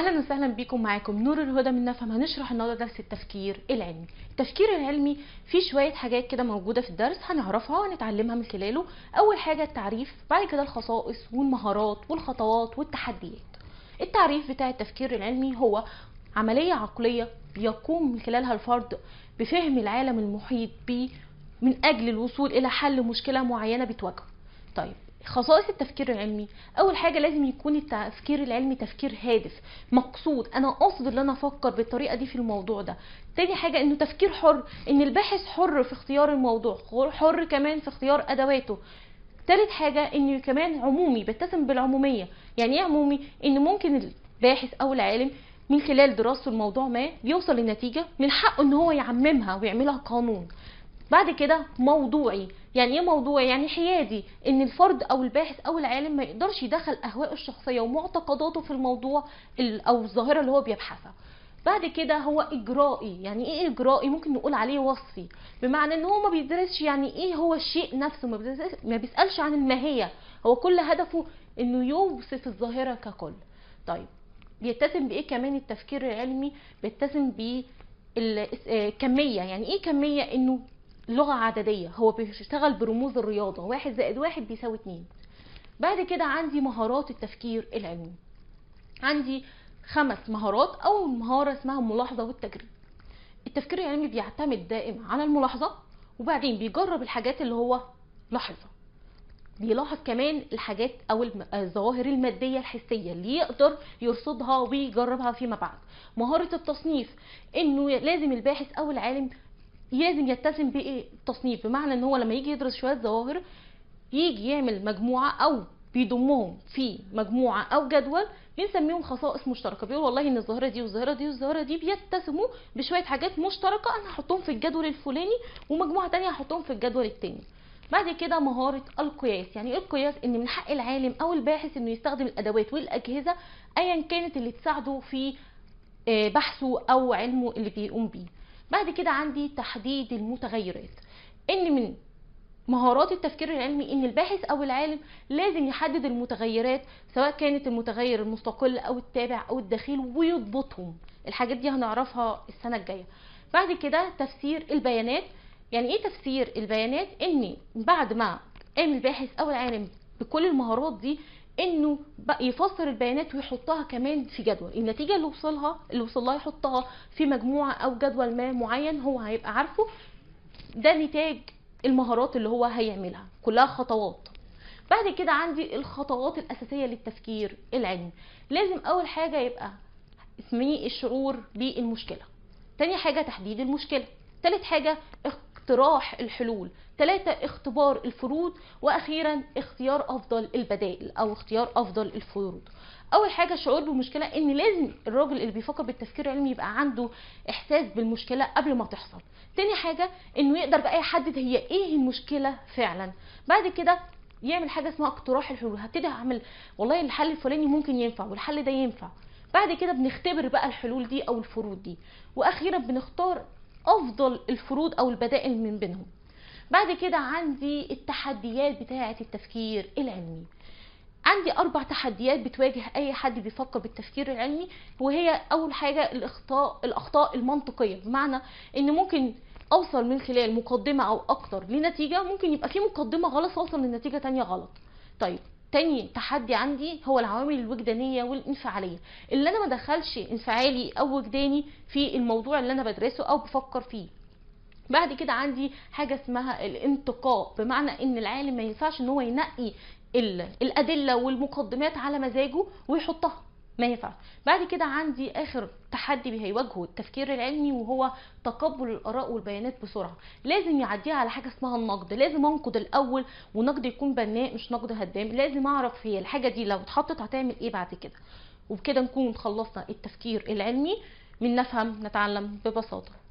اهلا وسهلا بيكم معاكم نور الهدى من نفهم هنشرح النهارده درس التفكير العلمي التفكير العلمي فيه شويه حاجات كده موجوده في الدرس هنعرفها وهنتعلمها من خلاله اول حاجه التعريف بعد كده الخصائص والمهارات والخطوات والتحديات التعريف بتاع التفكير العلمي هو عمليه عقليه بيقوم من خلالها الفرد بفهم العالم المحيط به من اجل الوصول الى حل مشكله معينه بتواجهه طيب خصائص التفكير العلمي اول حاجه لازم يكون التفكير العلمي تفكير هادف مقصود انا قاصد ان انا افكر بالطريقه دي في الموضوع ده تاني حاجه انه تفكير حر ان الباحث حر في اختيار الموضوع حر كمان في اختيار ادواته تالت حاجه انه كمان عمومي بيتسم بالعموميه يعني ايه عمومي ان ممكن الباحث او العالم من خلال دراسته الموضوع ما بيوصل لنتيجه من حقه ان هو يعممها ويعملها قانون بعد كده موضوعي يعني ايه موضوعي يعني حيادي ان الفرد او الباحث او العالم ما يقدرش يدخل اهواءه الشخصيه ومعتقداته في الموضوع او الظاهره اللي هو بيبحثها بعد كده هو اجرائي يعني ايه اجرائي ممكن نقول عليه وصفي بمعنى ان هو ما بيدرسش يعني ايه هو الشيء نفسه ما بيسالش عن الماهيه هو كل هدفه انه يوصف الظاهره ككل طيب بيتسم بايه كمان التفكير العلمي بيتسم بالكميه يعني ايه كميه انه لغة عددية هو بيشتغل برموز الرياضة واحد زائد واحد بيساوي اتنين بعد كده عندي مهارات التفكير العلمي عندي خمس مهارات أول مهارة اسمها الملاحظة والتجريب التفكير العلمي بيعتمد دائما على الملاحظة وبعدين بيجرب الحاجات اللي هو لاحظها بيلاحظ كمان الحاجات او الظواهر الماديه الحسيه اللي يقدر يرصدها ويجربها فيما بعد مهاره التصنيف انه لازم الباحث او العالم لازم يتسم بالتصنيف بمعنى ان هو لما يجي يدرس شويه ظواهر يجي يعمل مجموعه او بيضمهم في مجموعه او جدول بنسميهم خصائص مشتركه بيقول والله ان الظاهره دي والظاهره دي والظاهره دي بيتسموا بشويه حاجات مشتركه انا هحطهم في الجدول الفلاني ومجموعه تانية هحطهم في الجدول التاني بعد كده مهارة القياس يعني ايه القياس ان من حق العالم او الباحث انه يستخدم الادوات والاجهزة ايا كانت اللي تساعده في بحثه او علمه اللي بيقوم بيه بعد كده عندي تحديد المتغيرات ان من مهارات التفكير العلمي ان الباحث او العالم لازم يحدد المتغيرات سواء كانت المتغير المستقل او التابع او الدخيل ويضبطهم الحاجات دي هنعرفها السنه الجايه بعد كده تفسير البيانات يعني ايه تفسير البيانات ان بعد ما قام الباحث او العالم بكل المهارات دي انه يفسر البيانات ويحطها كمان في جدول النتيجه اللي وصلها اللي وصل لها يحطها في مجموعه او جدول ما معين هو هيبقى عارفه ده نتاج المهارات اللي هو هيعملها كلها خطوات بعد كده عندي الخطوات الاساسيه للتفكير العلمي لازم اول حاجه يبقى اسميه الشعور بالمشكله تاني حاجه تحديد المشكله تالت حاجه اقتراح الحلول ثلاثة اختبار الفروض واخيرا اختيار افضل البدائل او اختيار افضل الفروض اول حاجه الشعور بالمشكله ان لازم الراجل اللي بيفكر بالتفكير العلمي يبقى عنده احساس بالمشكله قبل ما تحصل تاني حاجه انه يقدر بقى يحدد هي ايه المشكله فعلا بعد كده يعمل حاجه اسمها اقتراح الحلول هبتدي اعمل والله الحل الفلاني ممكن ينفع والحل ده ينفع بعد كده بنختبر بقى الحلول دي او الفروض دي واخيرا بنختار افضل الفروض او البدائل من بينهم بعد كده عندي التحديات بتاعه التفكير العلمي عندي اربع تحديات بتواجه اي حد بيفكر بالتفكير العلمي وهي اول حاجه الاخطاء الاخطاء المنطقيه بمعنى ان ممكن اوصل من خلال مقدمه او اكتر لنتيجه ممكن يبقى في مقدمه غلط اوصل لنتيجه تانية غلط طيب تاني تحدي عندي هو العوامل الوجدانيه والانفعاليه اللي انا ما ادخلش انفعالي او وجداني في الموضوع اللي انا بدرسه او بفكر فيه بعد كده عندي حاجه اسمها الانتقاء بمعنى ان العالم ما ينفعش ان هو ينقي الادله والمقدمات على مزاجه ويحطها ما ينفعش بعد كده عندي اخر تحدي هيواجهه التفكير العلمي وهو تقبل الاراء والبيانات بسرعه لازم يعديها على حاجه اسمها النقد لازم انقد الاول ونقد يكون بناء مش نقد هدام لازم اعرف هي الحاجه دي لو اتحطت هتعمل ايه بعد كده وبكده نكون خلصنا التفكير العلمي من نفهم نتعلم ببساطه